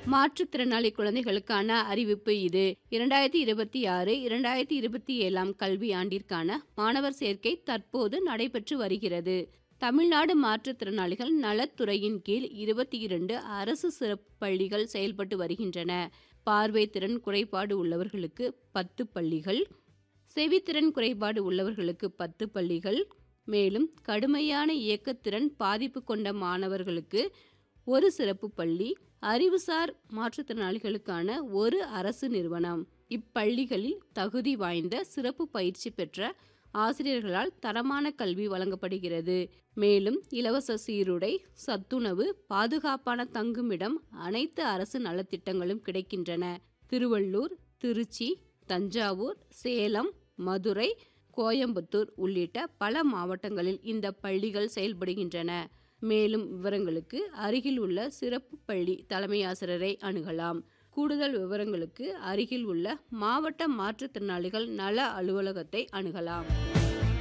மாற்றுத்திறனாளி குழந்தைகளுக்கான அறிவிப்பு இது இரண்டாயிரத்தி இருபத்தி ஆறு இரண்டாயிரத்தி இருபத்தி ஏழாம் கல்வி ஆண்டிற்கான மாணவர் சேர்க்கை தற்போது நடைபெற்று வருகிறது தமிழ்நாடு மாற்றுத்திறனாளிகள் நலத்துறையின் கீழ் இருபத்தி இரண்டு அரசு சிறப்பு பள்ளிகள் செயல்பட்டு வருகின்றன பார்வை திறன் குறைபாடு உள்ளவர்களுக்கு பத்து பள்ளிகள் செவித்திறன் குறைபாடு உள்ளவர்களுக்கு பத்து பள்ளிகள் மேலும் கடுமையான இயக்கத்திறன் பாதிப்பு கொண்ட மாணவர்களுக்கு ஒரு சிறப்பு பள்ளி அறிவுசார் மாற்றுத்திறனாளிகளுக்கான ஒரு அரசு நிறுவனம் இப்பள்ளிகளில் தகுதி வாய்ந்த சிறப்பு பயிற்சி பெற்ற ஆசிரியர்களால் தரமான கல்வி வழங்கப்படுகிறது மேலும் இலவச சீருடை சத்துணவு பாதுகாப்பான தங்குமிடம் அனைத்து அரசு நலத்திட்டங்களும் கிடைக்கின்றன திருவள்ளூர் திருச்சி தஞ்சாவூர் சேலம் மதுரை கோயம்புத்தூர் உள்ளிட்ட பல மாவட்டங்களில் இந்த பள்ளிகள் செயல்படுகின்றன மேலும் விவரங்களுக்கு அருகில் உள்ள சிறப்பு பள்ளி தலைமை ஆசிரியரை அணுகலாம் கூடுதல் விவரங்களுக்கு அருகில் உள்ள மாவட்ட மாற்றுத்திறனாளிகள் நல அலுவலகத்தை அணுகலாம்